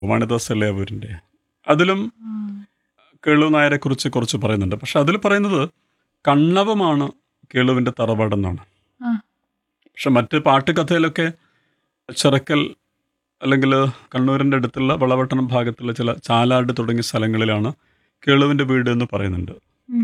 വനിതാസ് ലേവൂരിൻ്റെ അതിലും കേളു നായരെ കുറിച്ച് കുറച്ച് പറയുന്നുണ്ട് പക്ഷെ അതിൽ പറയുന്നത് കണ്ണവമാണ് കേളുവിൻ്റെ തറവാടെന്നാണ് ആ. പക്ഷെ മറ്റ് പാട്ടുകഥയിലൊക്കെ ചിറക്കൽ അല്ലെങ്കിൽ കണ്ണൂരിൻ്റെ അടുത്തുള്ള വളവട്ടണം ഭാഗത്തുള്ള ചില ചാലാട് തുടങ്ങിയ സ്ഥലങ്ങളിലാണ് കേളുവിൻ്റെ വീട് എന്ന് പറയുന്നുണ്ട് ഉം.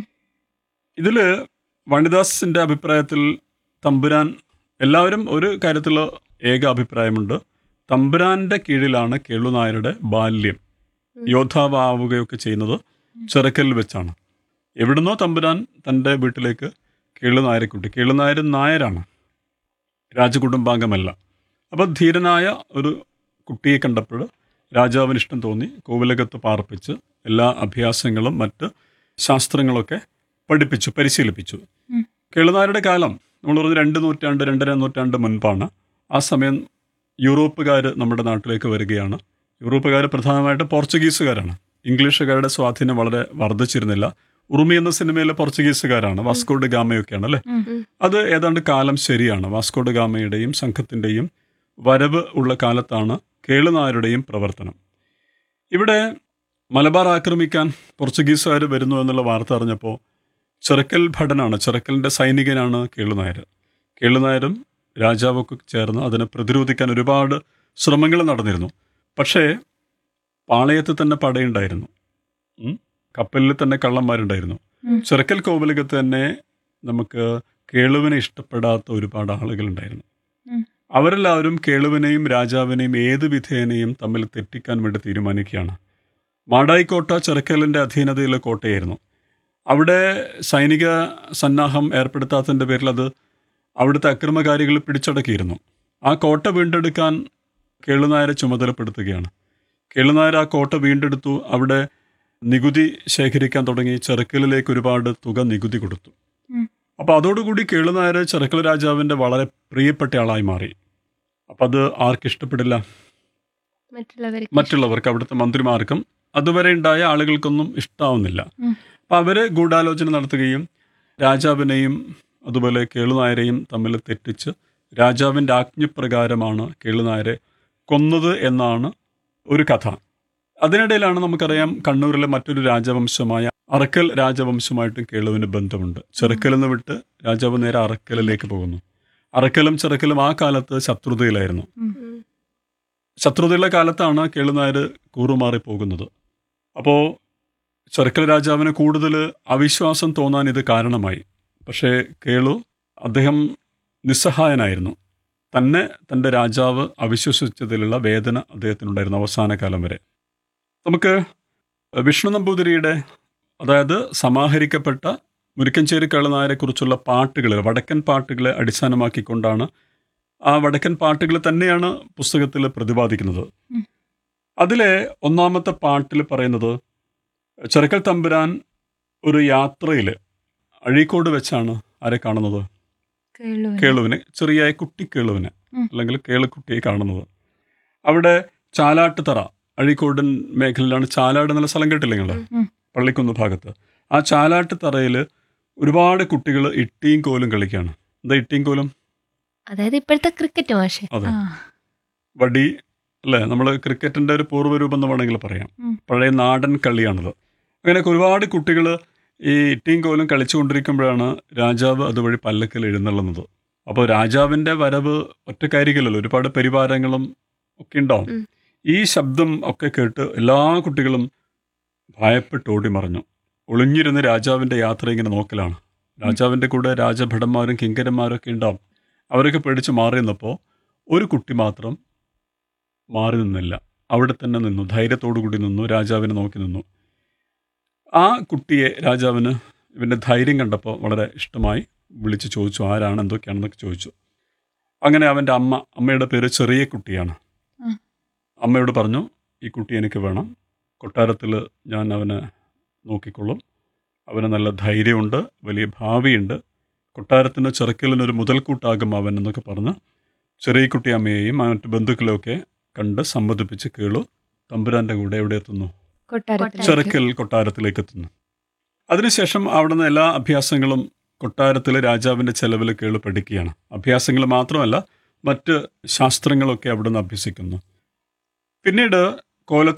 ഇതിൽ വണിദാസിൻ്റെ അഭിപ്രായത്തിൽ തമ്പുരാൻ എല്ലാവരും ഒരു കാര്യത്തിൽ ഏക അഭിപ്രായമുണ്ട് തമ്പുരാന്റെ കീഴിലാണ് കേളു നായരുടെ ബാല്യം യോദ്ധാവാവുകയൊക്കെ ചെയ്യുന്നത് ചിറക്കലിൽ വെച്ചാണ് എവിടുന്നോ തമ്പുരാൻ തൻ്റെ വീട്ടിലേക്ക് കേളു നായരെ കൂട്ടി കേളു നായർ നായരാണ് രാജകുടുംബാംഗമല്ല അപ്പോൾ ധീരനായ ഒരു കുട്ടിയെ കണ്ടപ്പോൾ രാജാവിന് ഇഷ്ടം തോന്നി കോവിലകത്ത് പാർപ്പിച്ച് എല്ലാ അഭ്യാസങ്ങളും മറ്റ് ശാസ്ത്രങ്ങളൊക്കെ പഠിപ്പിച്ചു പരിശീലിപ്പിച്ചു ഉം. കേളുനായരുടെ കാലം നമ്മൾ പറഞ്ഞ രണ്ട് നൂറ്റാണ്ട് രണ്ടര നൂറ്റാണ്ട് മുൻപാണ് ആ സമയം യൂറോപ്പുകാർ നമ്മുടെ നാട്ടിലേക്ക് വരികയാണ് യൂറോപ്പുകാർ പ്രധാനമായിട്ട് പോർച്ചുഗീസുകാരാണ് ഇംഗ്ലീഷുകാരുടെ സ്വാധീനം വളരെ വർദ്ധിച്ചിരുന്നില്ല ഉറുമി എന്ന സിനിമയിലെ പോർച്ചുഗീസുകാരാണ് വാസ്കോഡ് ഗാമയൊക്കെയാണ് അല്ലേ ഉം. അത് ഏതാണ്ട് കാലം ശരിയാണ് വാസ്കോഡ് ഗാമയുടെയും സംഘത്തിൻ്റെയും വരവ് ഉള്ള കാലത്താണ് കേളുനായരുടെയും പ്രവർത്തനം ഇവിടെ മലബാർ ആക്രമിക്കാൻ പോർച്ചുഗീസുകാർ വരുന്നു എന്നുള്ള വാർത്ത അറിഞ്ഞപ്പോൾ ചിറക്കൽ ഭടനാണ് ചിറക്കലിൻ്റെ സൈനികനാണ് കേളുനായർ കേളുനായരും രാജാവൊക്കെ ചേർന്ന് അതിനെ പ്രതിരോധിക്കാൻ ഒരുപാട് ശ്രമങ്ങൾ നടന്നിരുന്നു പക്ഷേ പാളയത്ത് തന്നെ പടയുണ്ടായിരുന്നു ഉം. കപ്പലിൽ തന്നെ കള്ളന്മാരുണ്ടായിരുന്നു ഉം. ചിറക്കൽ കോവിലകത്ത് തന്നെ നമുക്ക് കേളുവിനെ ഇഷ്ടപ്പെടാത്ത ഒരുപാട് ആളുകളുണ്ടായിരുന്നു ഉം. അവരെല്ലാവരും കേളുവിനെയും രാജാവിനെയും ഏത് വിധേനയും തമ്മിൽ തെറ്റിക്കാൻ വേണ്ടി തീരുമാനിക്കുകയാണ് മാടായിക്കോട്ട ചെറുക്കലിൻ്റെ അധീനതയിലെ കോട്ടയായിരുന്നു അവിടെ സൈനിക സന്നാഹം ഏർപ്പെടുത്താത്തതിൻ്റെ പേരിൽ അത് അവിടുത്തെ അക്രമകാരികൾ പിടിച്ചടക്കിയിരുന്നു ആ കോട്ട വീണ്ടെടുക്കാൻ കേളുനായരെ ചുമതലപ്പെടുത്തുകയാണ് കേളുനായർ ആ കോട്ട വീണ്ടെടുത്തു അവിടെ നികുതി ശേഖരിക്കാൻ തുടങ്ങി ചെറുക്കലിലേക്ക് ഒരുപാട് തുക നികുതി കൊടുത്തു ഉം. അപ്പോൾ അതോടുകൂടി കേളുനായർ ചെറുക്കൽ രാജാവിൻ്റെ വളരെ പ്രിയപ്പെട്ട ആളായി മാറി അപ്പം അത് ആർക്കിഷ്ടപ്പെടില്ല മറ്റുള്ളവർക്ക് മറ്റുള്ളവർക്ക് അവിടുത്തെ മന്ത്രിമാർക്കും അതുവരെ ഉണ്ടായ ആളുകൾക്കൊന്നും ഇഷ്ടാവുന്നില്ല ഉം. അപ്പം അവർ ഗൂഢാലോചന നടത്തുകയും രാജാവിനെയും അതുപോലെ കേളുനായരെയും തമ്മിൽ തെറ്റിച്ച് രാജാവിൻ്റെ ആജ്ഞപ്രകാരമാണ് കേളുനായരെ കൊന്നത് എന്നാണ് ഒരു കഥ അതിനിടയിലാണ് നമുക്കറിയാം കണ്ണൂരിലെ മറ്റൊരു രാജവംശമായ അറക്കൽ രാജവംശമായിട്ടും കേളുവിന് ബന്ധമുണ്ട് ചെറുക്കൽ നിന്ന് വിട്ട് രാജാവ് നേരെ അറക്കലിലേക്ക് പോകുന്നു അറക്കലും ചെറുക്കലും ആ കാലത്ത് ശത്രുതയിലായിരുന്നു ഉം. ശത്രുതയുള്ള കാലത്താണ് കേളുനായർ കൂറുമാറി പോകുന്നത് അപ്പോൾ ചെറുക്കൽ രാജാവിന് കൂടുതൽ അവിശ്വാസം തോന്നാൻ ഇത് കാരണമായി പക്ഷേ കേളു അദ്ദേഹം നിസ്സഹായനായിരുന്നു തന്നെ തൻ്റെ രാജാവ് അവിശ്വസിച്ചതിലുള്ള വേദന അദ്ദേഹത്തിനുണ്ടായിരുന്നു അവസാന കാലം വരെ നമുക്ക് വിഷ്ണു നമ്പൂതിരിയുടെ അതായത് സമാഹരിക്കപ്പെട്ട മുരിക്കഞ്ചേരി കേളുനായരെക്കുറിച്ചുള്ള പാട്ടുകൾ വടക്കൻ പാട്ടുകളെ അടിസ്ഥാനമാക്കിക്കൊണ്ടാണ് ആ വടക്കൻ പാട്ടുകൾ തന്നെയാണ് പുസ്തകത്തിൽ പ്രതിപാദിക്കുന്നത് ഉം. അതിലെ ഒന്നാമത്തെ പാട്ടിൽ പറയുന്നത് ചെറുക്കൽ തമ്പുരാൻ ഒരു യാത്രയിൽ അഴീക്കോട് വെച്ചാണ് ആരെ കാണുന്നത് കേളുവിന്. കേളുവിനെ ചെറിയ കുട്ടി കേളുവിനെ ഉം. അല്ലെങ്കിൽ കേളുക്കുട്ടിയെ കാണുന്നത് അവിടെ ചാലാട്ട് തറ അഴീക്കോടൻ മേഖലയിലാണ് ചാലാട് എന്നുള്ള സ്ഥലം കേട്ടില്ല നിങ്ങൾ ഉം. പള്ളിക്കുന്ന് ഭാഗത്ത് ആ ചാലാട്ട് തറയിൽ ഒരുപാട് കുട്ടികൾ ഇട്ടിയും കോലും കളിക്കുകയാണ് എന്താ ഇട്ടിയും കോലും അതായത് ഇപ്പോഴത്തെ ക്രിക്കറ്റ് മാഷെ അതെ ആ. വടി അല്ലേ നമ്മൾ ക്രിക്കറ്റിൻ്റെ ഒരു പൂർവ്വരൂപം എന്ന് വേണമെങ്കിൽ പറയാം ഉം. പഴയ നാടൻ കളിയാണത് അങ്ങനെയൊക്കെ ഒരുപാട് കുട്ടികൾ ഈ ഇട്ടിയും കോലും കളിച്ചുകൊണ്ടിരിക്കുമ്പോഴാണ് രാജാവ് അതുവഴി പല്ലക്കിൽ എഴുന്നള്ളുന്നത് അപ്പോൾ രാജാവിൻ്റെ വരവ് ഒറ്റക്കാരികലല്ലോ ഒരുപാട് പരിവാരങ്ങളും ഒക്കെ ഉണ്ടാവും ഉം. ഈ ശബ്ദം ഒക്കെ കേട്ട് എല്ലാ കുട്ടികളും ഭയപ്പെട്ട് ഓടി മറഞ്ഞു ഒളിഞ്ഞിരുന്ന് രാജാവിൻ്റെ യാത്ര ഇങ്ങനെ നോക്കലാണ് രാജാവിൻ്റെ കൂടെ രാജഭടന്മാരും കിങ്കരന്മാരും ഒക്കെ ഉണ്ടാവും അവരൊക്കെ പേടിച്ച് മാറി നിന്നപ്പോൾ ഒരു കുട്ടി മാത്രം മാറി നിന്നില്ല അവിടെ തന്നെ നിന്നു ധൈര്യത്തോടു കൂടി നിന്നു രാജാവിനെ നോക്കി നിന്നു ആ കുട്ടിയെ രാജാവിന് ഇവൻ്റെ ധൈര്യം കണ്ടപ്പോൾ വളരെ ഇഷ്ടമായി വിളിച്ച് ചോദിച്ചു ആരാണ് എന്തൊക്കെയാണെന്നൊക്കെ ചോദിച്ചു അങ്ങനെ അവൻ്റെ അമ്മ അമ്മയുടെ പേര് ചെറിയ കുട്ടിയാണ് ഉം. അമ്മയോട് പറഞ്ഞു ഈ കുട്ടി എനിക്ക് വേണം കൊട്ടാരത്തിൽ ഞാൻ അവനെ നോക്കിക്കൊള്ളും അവന് നല്ല ധൈര്യമുണ്ട് വലിയ ഭാവിയുണ്ട് കൊട്ടാരത്തിന് ചെറുക്കലിനൊരു മുതൽക്കൂട്ടാകും അവൻ എന്നൊക്കെ പറഞ്ഞ് ചെറിയ കുട്ടി അമ്മയെയും മറ്റു ബന്ധുക്കളെയൊക്കെ കണ്ട് സമ്മതിപ്പിച്ച് കേളു തമ്പുരാൻ്റെ കൂടെ എവിടെ എത്തുന്നു കൊട്ടാരത്തിൽ ചെറുക്കൽ കൊട്ടാരത്തിലേക്ക് എത്തുന്നു അതിനുശേഷം അവിടുന്ന് എല്ലാ അഭ്യാസങ്ങളും കൊട്ടാരത്തിലെ രാജാവിൻ്റെ ചെലവിൽ കേളു പഠിക്കുകയാണ് അഭ്യാസങ്ങൾ മാത്രമല്ല മറ്റ് ശാസ്ത്രങ്ങളൊക്കെ അവിടുന്ന് അഭ്യസിക്കുന്നു പിന്നീട് കോലത്ത്